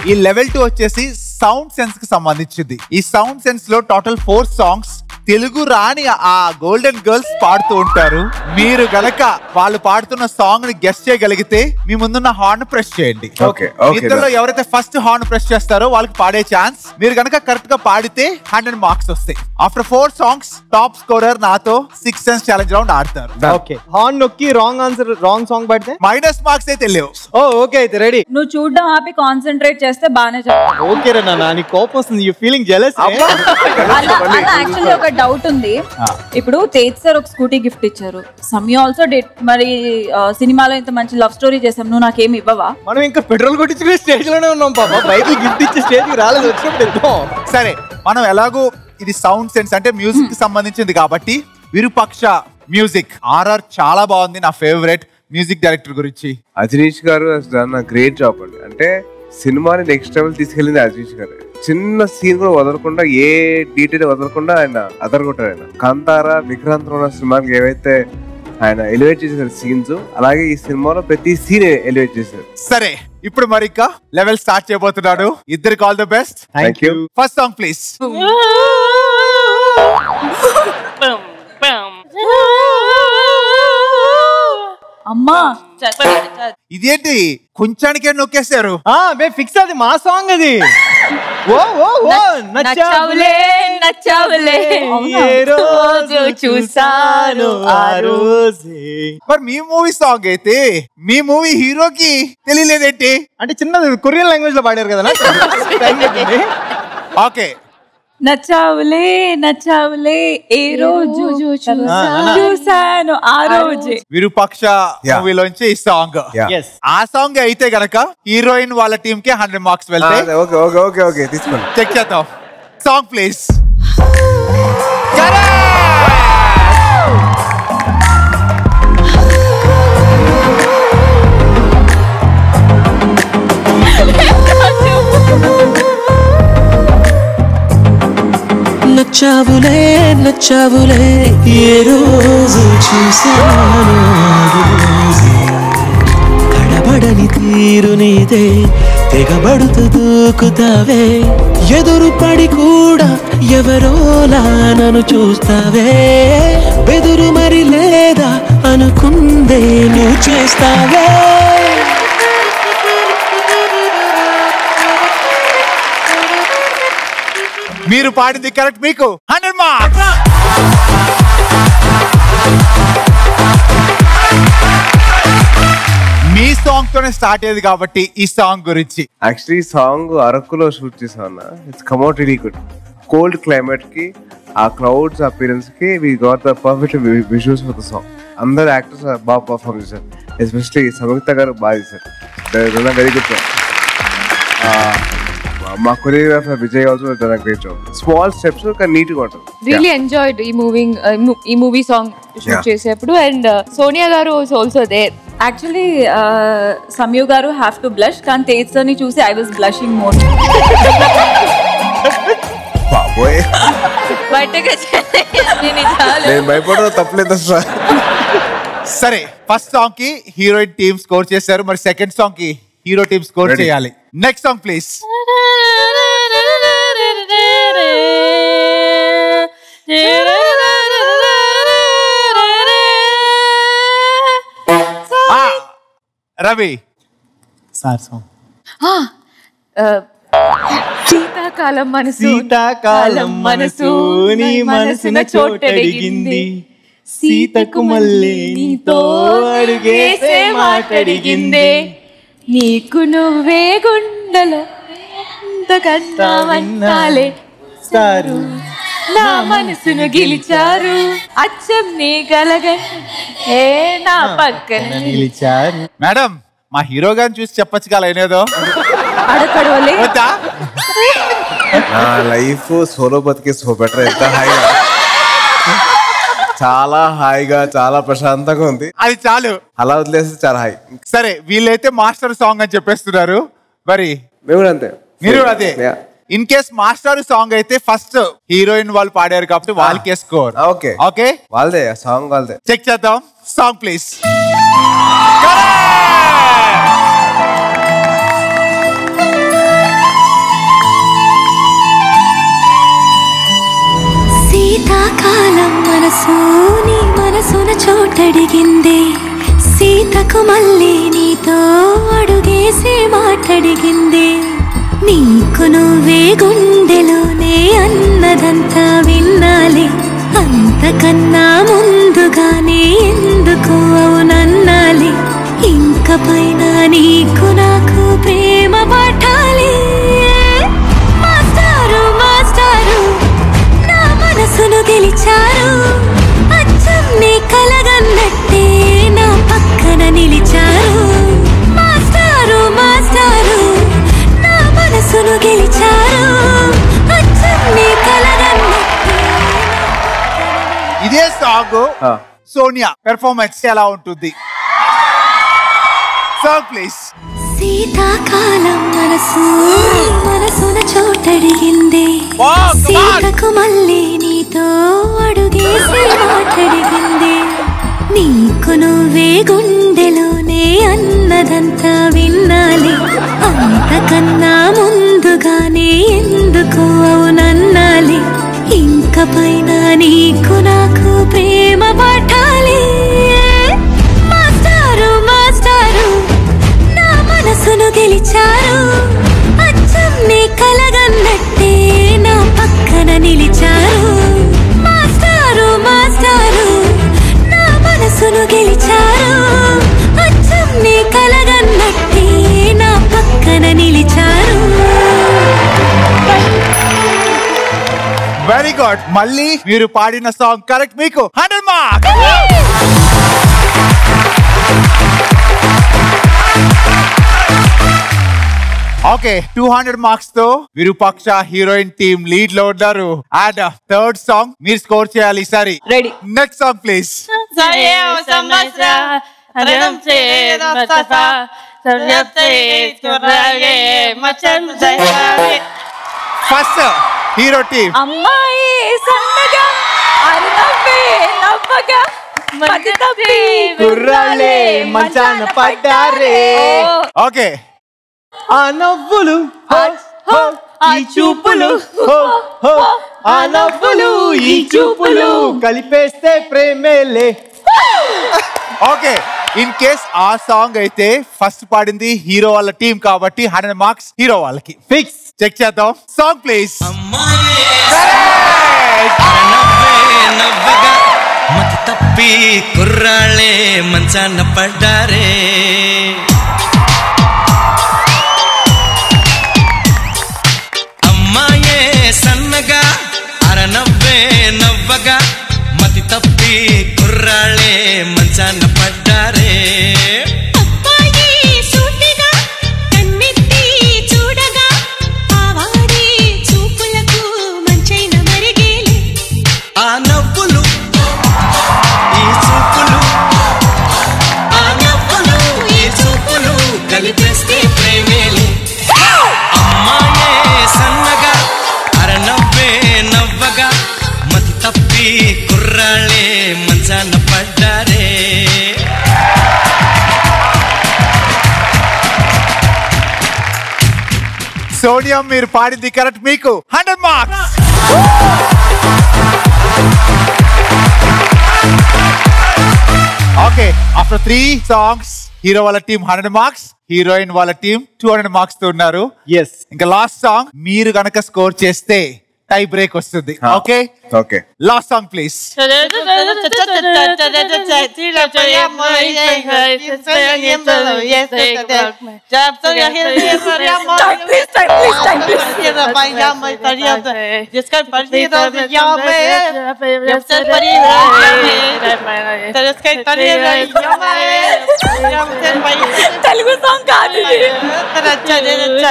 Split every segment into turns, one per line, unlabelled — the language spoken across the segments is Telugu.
ఈ లెవెల్ టూ వచ్చేసి సౌండ్ సెన్స్ కి సంబంధించింది ఈ సౌండ్ సెన్స్ లో టోటల్ ఫోర్ సాంగ్స్ తెలుగు రాని ఆ గోల్డెన్ గర్ల్స్ పాడుతూ ఉంటారు మీరు గనక వాళ్ళు పాడుతున్న సాంగ్ ని గెస్ట్ చేయగలిగితే మీ ముందున్న హార్న్ ప్రెస్ చేయండి
Okay, okay,
ఇద్దరులో ఎవరైతే ఫస్ట్ హార్న్ ప్రెస్ చేస్తారో వాళ్ళకి పాడే ఛాన్స్ మీరు గనక కరెక్ట్ గా పాడితే హండ్రెడ్ మార్క్స్ వస్తాయి after four songs top scorer నాతో సిక్స్ సెన్స్ ఛాలెంజ్ రౌండ్ ఆడతారు
ఓకే హార్న్ నొక్కి రాంగ్ ఆన్సర్ రాంగ్ సాంగ్ పాడితే
మైనస్ మార్క్స్ అయితే లేవు
ఓ ఓకే అయితే రెడీ
నువ్వు చూడడం ఆపి కాన్సన్ట్రేట్ చేస్తే బాగానే చెప్తావు
ఓకే రే నాన్న నీ కోపం వస్తుంది యూ ఫీలింగ్ జెలస్
అలా అలా యాక్చువల్లీ ఒక డౌట్ ఉంది ఇప్పుడు తేజ్ సార్ ఒక స్కూటీ గిఫ్ట్ ఇచ్చారు సమ్యూ ఆల్సో డెట్ మరి ఆ, సినిమాలో ఇంత మంచి లవ్ స్టోరీ చేసాం నువ్వు నాకేమి ఇవ్వవా
మనం ఇంకా పెట్రోల్ కొట్టించుకునే స్టేజ్ లోనే ఉన్నాం పాప బైక్ గిఫ్ట్ ఇచ్చే స్టేజ్ రాలేదు వచ్చినప్పుడు ఇద్దాం
సరే మనం ఎలాగో ఇది సౌండ్ సెన్స్ అంటే మ్యూజిక్ కి సంబంధించింది కాబట్టి విరూపక్ష మ్యూజిక్ ఆర్ఆర్ చాలా బాగుంది నా ఫేవరెట్ మ్యూజిక్ డైరెక్టర్ గురించి
అజనీష్ గారు డన్ గ్రేట్ జాబ్ అండి అంటే సినిమాని నెక్స్ట్ లెవెల్ తీసుకెళ్ళింది అజనీష్ గారు చిన్న సీన్ కూడా వదలకుండా ఏ డీటెయిల్ వదలకుండా ఆయన అదరగొట్టారు ఆయన కాంతార విక్రాంత్ ఉన్న సినిమాకి ఏవైతే ఆయన ఎలివేట్ చేశారు సీన్స్ అలాగే ఈ సినిమాలో ప్రతి సీన్ ఎలివేట్ చేశారు
సరే ఇప్పుడు మరి ఇంకా లెవెల్ స్టార్ట్ చేయబోతున్నాడు ఇద్దరికి all the best
thank you
first song please
అమ్మా
ఇదేంటి కొంచానికే నొక్కేశారు
ఆ మే ఫిక్స్ అది మా సాంగ్ అది ఓ ఓ ఓ
నచ్చావులే నచ్చావులే
ఏ రోజు చూసాను ఆ రోజే
మరి మీ మూవీ సాంగ్ అయితే మీ మూవీ హీరోకి తెలియలేదేంటి
అంటే చిన్నది కొరియన్ లాంగ్వేజ్ లో పాడారు కదా నాకు. Time పట్టింది.
ఓకే
నచ్చావులే నచ్చావులే ఏ రోజు చూసాను ఆ రోజే
విరూపక్ష
Yeah.
మూవీలోంచి ఈ సాంగ్
Yeah.
Yes.
ఆ సాంగ్ అయితే గనక హీరోయిన్ వాళ్ళ టీమ్ కి హండ్రెడ్ మార్క్స్ వెళ్తాయి
ఓకే ఓకే ఓకే ఓకే తీసుకోండి
చెక్ చేద్దాం సాంగ్ ప్లీజ్
నచ్చావులే నచ్చావులే ఏ రోజు చూశాను ఆ రోజే. కడబడని తీరు నీదే తెగబడుతూ దూకుతావే ఎదురు పడి కూడా ఎవరోలా నన్ను చూస్తావే బెదురు మరి లేదా అనుకుందే నువ్వు చేస్తావే
మీరు పాడింది కరెక్ట్ మీకు హండ్రెడ్ మార్క్స్ మీ సాంగ్ తోనే స్టార్ట్ అయ్యేది కాబట్టి ఈ సాంగ్ గురించి
యాక్చువల్లీ సాంగ్ అరకులో షూట్ చేసాం అన్న it's comparatively good cold climate కి ఆ క్లౌడ్స్ అపీరెన్స్ కి we got the perfect visuals for the song అందరు యాక్టర్స్ బాగా పర్ఫార్మ్ చేశారు ఎస్పెషలీ సంయుక్త గారు బాగా చేశారు వెరీ గుడ్ జాబ్ మా choreographer Vijay also done great job small steps కానీ నీట్ గా ఉంటుంది
రియలీ ఎంజాయ్డ్ ఈ మూవింగ్ ఈ మూవీ సాంగ్ షూట్
Yeah.
చేసేప్పుడు and Sonia garu was also there
actually Samyu garu have to blush కానీ తేజ్ సార్ ని చూసి ఐ వాస్ బ్లషింగ్ మోర్
బాబోయ్
బయటగా
నేను భయపడడం తప్పలేదు అసలు
సరే ఫస్ట్ సాంగ్ కి హీరోయిన్ టీమ్ స్కోర్ చేశారు మరి సెకండ్ సాంగ్ కి హీరో టీమ్ స్కోర్
Ready.
చేయాలి next song please Ravi
sir song
శీతాకాలం మనసు
శీతాకాలం మనసు నీ మనసున చోటడిగింది సీతకు మళ్ళీ నీతో అడుగేసే మాటడిగిందే
నీకు నువ్వే గుండెలో ఎంతకన్నా వంటాలే
సారు
నా మనసును గెలిచారు అచ్చం నీ గలగన్ ఏ నా పక్కన
నిలిచారు
మేడం మా హీరో గారిని చూసి చెప్పొచ్చు కదా ఏనేదో
అడకడవలే
వద్దా
నా లైఫ్ సోలో బతికే సో బెటర్ ఎంత హాయిగా చాలా హాయిగా చాలా ప్రశాంతంగా ఉంది
అది చాలు
అలా వదిలేస్తే చాలా హాయి
సరే వీళ్ళైతే మాస్టర్ సాంగ్ అని చెప్పేస్తున్నారు మరి
మేము కూడా అంతే
మీరు కూడా అదే
Yeah.
In case master song అయితే ఫస్ట్ హీరోయిన్ వాళ్ళు పాడారు కాబట్టి వాళ్ళకే స్కోర్
ఓకే
ఓకే
వాళ్ళదే ఆ సాంగ్ వాళ్ళదే
చెక్ చేద్దాం సాంగ్ ప్లీజ్
శీతాకాలం మనసు నీ మనసున చోటడిగిందే సీతకు మళ్ళీ నీతో అడుగేసే మాటడిగిందే నీకు నువ్వే గుండెలోనే అన్నదంతా విన్నాలే అంతకన్నా ముందుగానే ఎందుకు అవునన్నాలి ఇంక పైన నీకు నాకు ప్రేమ పాఠాలి మాస్టారు మాస్టారు నా మనసును గెలిచారు అచ్చం నీ కలగన్నట్టే నా పక్కన నిలిచారు మాస్టారు మాస్టారు నా మనసును గెలిచారు అచ్చం నీ కలగన్నట్టే
ఇదే సాంగ్
ఆ.
సోనియా పెర్ఫార్మెన్స్ ఎలా ఉంటుంది సాంగ్ ప్లీజ్
శీతాకాలం మనసు నీ మనసున చోటడిగిందే
Wow, come on.
సీతకు మళ్ళీ నీతో అడుగేసి మాటడిగిందే నీకు నువ్వే గుండెలోనే అన్నదంతా విన్నాలి అంతకన్నా ముందుగానే ఎందుకు అవునన్నాలి ఇంక పైన నీకు నాకు ప్రేమ పట్టాలి మాస్టారు మాస్టారు నా మనసును గెలిచారు అచ్చం నీ కలగన్నట్టే నా పక్కన నిలిచారు మాస్టారు మాస్టారు నా మనసును గెలిచారు అచ్చం నీ కలగన్నట్టే నా పక్కన నిలిచారు
వెరీ గుడ్ మళ్ళీ మీరు పాడిన సాంగ్ కరెక్ట్ మీకు hundred mark okay two hundred marks తో విరూపాక్ష హీరోయిన్ టీమ్ లీడ్ లో ఉన్నారు అండ్ థర్డ్ సాంగ్ మీరు స్కోర్ చేయాలి ఈసారి
ready
next song please first hero team
అమ్మాయి సన్నగా అరునవ్వే నవ్వగా మతి తప్పి
గుర్రాలే మంచాన పడ్డారే.
ఓ,
ఓకే
ఆ నవ్వులు హో, హో, ఈ చూపులు హో, హో, ఆ నవ్వులు ఈ చూపులు కలిపేస్తే ప్రేమేలే
ఓకే ఇన్ కేస్ ఆ సాంగ్ అయితే ఫస్ట్ పాడింది హీరో వాళ్ళ టీం కాబట్టి హండ్రెడ్ మార్క్స్ హీరో వాళ్ళకి
ఫిక్స్
చెక్ చేద్దాం సాంగ్ ప్లీజ్
నవ్వగా మతి తప్పి కుర్రాళ్ళే మంచాన పడ్డారే అమ్మాయే సన్నగా అరనవ్వే నవ్వగా మతి తప్పి కుర్రాళ్ళే మంచాన పడ్డారే
అబ్బాయి సూటిగా కన్నెత్తి చూడగా ఆవాడి చూపులకు మంచైన మరిగేలే
ఆ నవ్వులు ఈ చూపులు ఆ నవ్వులు ఈ చూపులు కలిపేస్తే ప్రేమేలు అమ్మాయే సన్నగా అరనవ్వే నవ్వగా మతి తప్పి కుర్రాళ్ళే మంచాన పడ్డారే
సోనియా మీరు పాడింది కరెక్ట్ మీకు hundred marks okay after three songs hero వాళ్ళ టీం హండ్రెడ్ మార్క్స్ హీరోయిన్ వాళ్ళ టీం టూ హండ్రెడ్ మార్క్స్ తో ఉన్నారు
ఎస్
ఇంకా లాస్ట్ సాంగ్ మీరు గనక స్కోర్ చేస్తే టై బ్రేక్ వస్తుంది okay
okay
last song please
जिसका परिचय
తెలుగు సాంగ్ కాదు ఇది.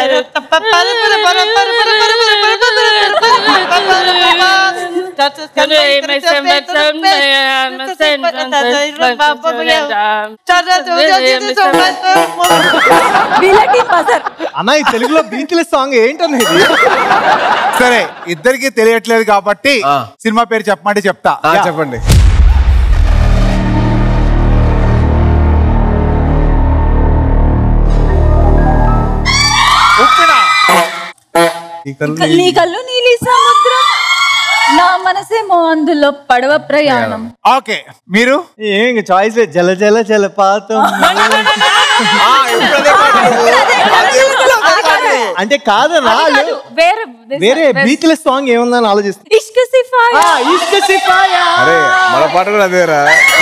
వీళ్ళ టీం బజర్
అన్న ఈ తెలుగులో బీచ్లెస్ సాంగ్ ఏంటన్న ఇది
సరే ఇద్దరికి తెలియట్లేదు కాబట్టి
ఆ.
సినిమా పేరు చెప్పమంటే చెప్తా
ఆ,
Yeah.
చెప్పండి
ఉప్పిన
ఈ కళ్ళు
నీ కళ్ళు నీలి సముద్రం నా మనసేమో అందులో పడవ ప్రయాణం
ఓకే మీరు
ఏం చాయిస్ లేదు జల జల జలపాతం అంటే కాదన్నా
అది కాదు, వేరే
వేరే బీచ్లెస్ సాంగ్ ఏముందని ఆలోచిస్తుంది
ఇష్క సిఫాయా
ఇష్క సిపాయా
అరే మన పాట కూడా అదేరా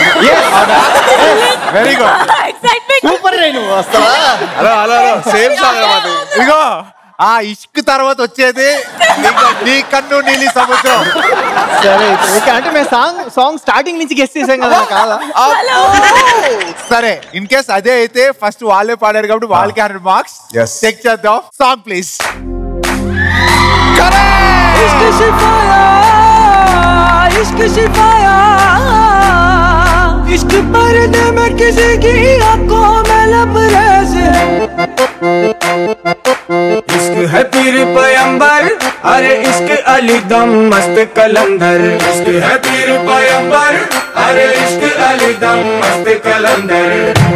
వెరీ గుడ్
ఎక్సైట్మెంట్
సూపర్ రే నువ్వు వస్తావా
hello hello hello same song మాది
ఇదిగో ఆ ఇష్క్ తర్వాత వచ్చేది నీ- నీ కన్ను నీలి సముద్రం
సరే అయితే ఓకే అంటే మేము సాంగ్ సాంగ్ స్టార్టింగ్ నుంచి గెస్ట్ చేసాం కదా కాదా
సరే ఇన్ కేస్ అదే అయితే ఫస్ట్ వాళ్ళే పాడారు కాబట్టి వాళ్ళకి హండ్రెడ్ మార్క్స్
Yes.
చెక్ చేద్దాం సాంగ్ ప్లీజ్
इश्क सिपाया इश्क सिपाया इश्क पर्दे में किसी की आंखों में लबरेज
इश्क है पीर पैंबर अरे इश्क अली दम मस्त कलंदर इश्क है पीर पैंबर अरे इश्क अली दम मस्त कलंदर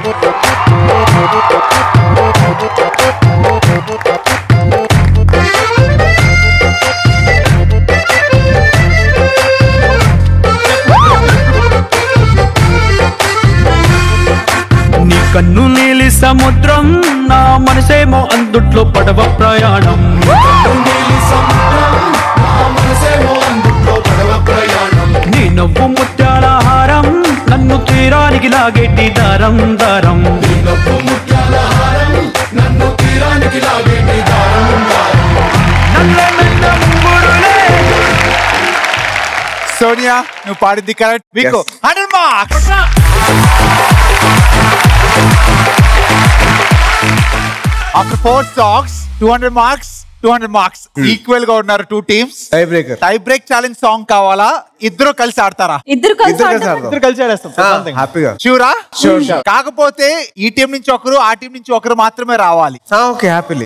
నీ కన్ను నీలి సముద్రం నా మనసేమో అందుట్లో పడవ ప్రయాణం నీ నవ్వు ముత్యాల హారం నన్ను తీరానికి లాగేటి దారం దారం నల్ల నల్ల ముంగురులే
సోనియా నువ్వు పాడింది కరెక్ట్ మీకు
Yes.
Hundred marks after four songs two hundred marks two hundred marks equal గా ఉన్నారు two teams
tie breaker
tie break challenge song కావాలా ఇద్దరు కలిసి ఆడతారా
ఇద్దరు కలిసి
ఇద్దరు కలిసి
ఆడతాం.
ఆడదాం
ఇద్దరు కలిసి ఆడేస్తాం something.
హ్యాపీగా
షూరా కాకపోతే ఈ టీం నుంచి ఒకరు ఆ టీం నుంచి ఒకరు మాత్రమే రావాలి
ఓకే హ్యాపీలీ